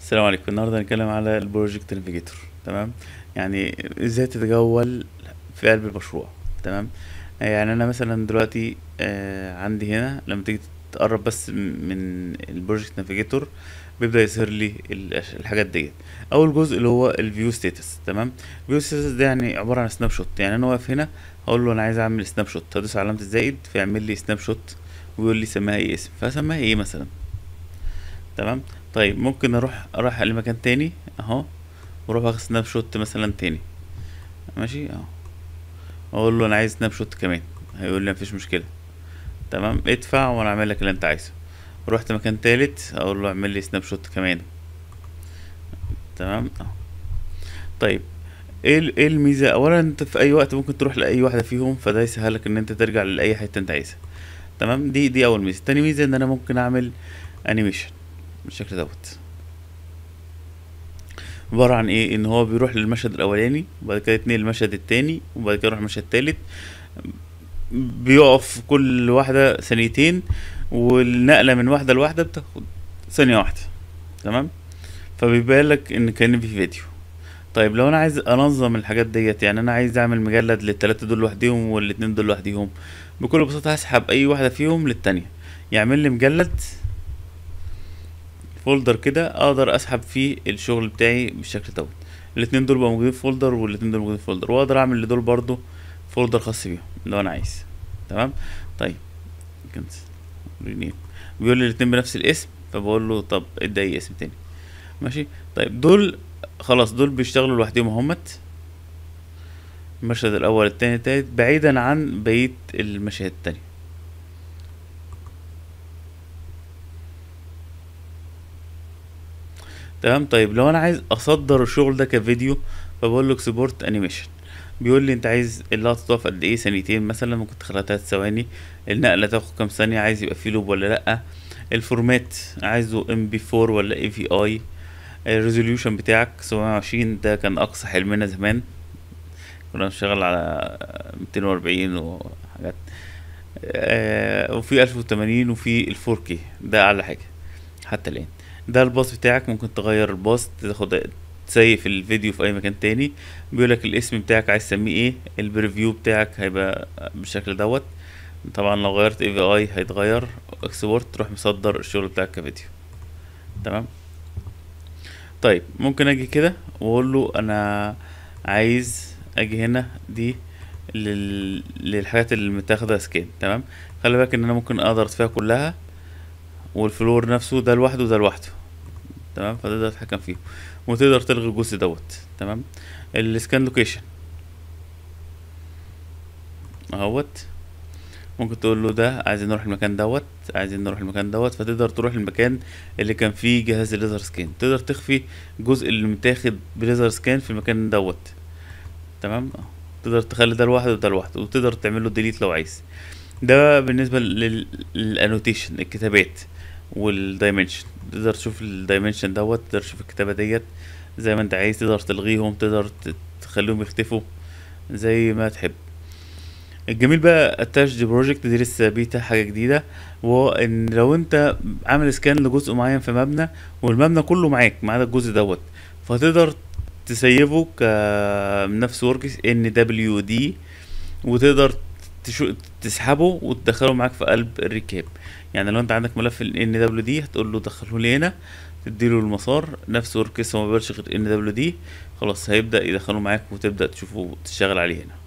السلام عليكم النهارده هنتكلم على البروجكت نافيجيتور تمام يعني ازاي تتجول في قلب المشروع تمام يعني انا مثلا دلوقتي آه عندي هنا لما تيجي تقرب بس من البروجكت نافيجيتور بيبدأ يظهر لي الأش- الحاجات ديت اول جزء اللي هو الفيو ستاتس تمام الفيو ستاتس ده يعني عبارة عن سناب شوت يعني انا واقف هنا هقول له انا عايز اعمل سناب شوت هدوس على علامة الزائد فيعمل لي سناب شوت ويقول لي سميها ايه اسم فاسميها ايه مثلا تمام طيب ممكن اروح اروح لمكان تاني اهو واروح واخد سناب شوت مثلا تاني ماشي اهو اقول له انا عايز سناب شوت كمان هيقول لي مفيش مشكله تمام ادفع وانا اعمل لك اللي انت عايزه رحت مكان تالت اقول له اعمل لي سناب شوت كمان تمام اهو طيب ايه ال- ايه الميزه اولا انت في اي وقت ممكن تروح لاي واحده فيهم فده يسهلك ان انت ترجع لاي حته انت عايزها تمام دي دي اول ميزه تاني ميزه ان انا ممكن اعمل انيميشن بالشكل دوت عبارة عن ايه ان هو بيروح للمشهد الاولاني وبعد كده يتنقل للمشهد التاني وبعد كده يروح المشهد التالت بيقف كل واحدة ثانيتين والنقلة من واحدة لواحدة بتاخد ثانية واحدة تمام فبيبين لك ان كان في فيديو طيب لو انا عايز انظم الحاجات ديت يعني انا عايز اعمل مجلد للتلاتة دول لوحديهم والاتنين دول لوحديهم بكل بساطة هسحب اي واحدة فيهم للتانية يعمل لي مجلد فولدر كده اقدر اسحب فيه الشغل بتاعي بالشكل دوت الاتنين دول بقوا موجودين في فولدر والاتنين دول موجودين في فولدر واقدر اعمل لدول برضو فولدر خاص بيهم لو انا عايز تمام طيب كنسل رينيم بيقول لي الاتنين بنفس الاسم فبقول له طب ادي اي اسم تاني ماشي طيب دول خلاص دول بيشتغلوا لوحدهم اهمت المشهد الاول التاني التالت بعيدا عن بقية المشاهد التانية تمام طيب لو انا عايز اصدر الشغل ده كفيديو فبقول له اكسبورت انيميشن بيقول لي انت عايز اللقطه تقف قد ايه ثانيتين مثلا ممكن تخليها تلات ثواني النقله تاخد كام ثانيه عايز يبقى فيه لوب ولا لا الفورمات عايزه ام بي 4 ولا اي في اي الريزوليوشن بتاعك 720 ده كان اقصى حلمنا زمان كنا بنشتغل على 240 وحاجات آه وفي 1080 وفي ال 4K ده اعلى حاجه حتى الان ده الباص بتاعك ممكن تغير الباص تاخد تسيف الفيديو في اي مكان تاني بيقولك الاسم بتاعك عايز تسميه ايه البريفيو بتاعك هيبقى بالشكل دوت طبعا لو غيرت اي في اي هيتغير اكسبورت تروح مصدر الشغل بتاعك كفيديو تمام طيب ممكن اجي كده واقول له انا عايز اجي هنا دي لل... للحاجات اللي متاخده سكان تمام خلي بالك ان انا ممكن اقدر فيها كلها والفلور نفسه ده لوحده وده لوحده تمام فتقدر تتحكم فيه وتقدر تلغي الجزء دوت تمام السكان لوكيشن اهوت ممكن تقول له ده عايزين نروح المكان دوت عايزين نروح المكان دوت فتقدر تروح المكان اللي كان فيه جهاز الليزر سكان تقدر تخفي الجزء اللي متاخد بليزر سكان في المكان دوت تمام اه. تقدر تخلي ده لوحده وده لوحده وتقدر تعمل له ديليت لو عايز ده بالنسبه لل- للانوتيشن الكتابات والدايمنشن تقدر تشوف الدايمنشن دوت تقدر تشوف الكتابه ديت زي ما انت عايز تقدر تلغيهم تقدر ت- تخليهم يختفوا زي ما تحب الجميل بقى اتاش بروجكت دي لسه بيتا حاجه جديده وهو ان لو انت عامل سكان لجزء معين في مبنى والمبنى كله معاك ما عدا الجزء دوت فتقدر تسيبه كنفس وركس ان دبليو دي وتقدر تشو... تسحبه وتدخله معاك في قلب الركاب يعني لو انت عندك ملف ال ان دبليو دي هتقول له دخله لي هنا تديله المسار نفس وركس هو ما بيقبلش غير ان دبليو دي خلاص هيبدا يدخله معاك وتبدا تشوفه تشتغل عليه هنا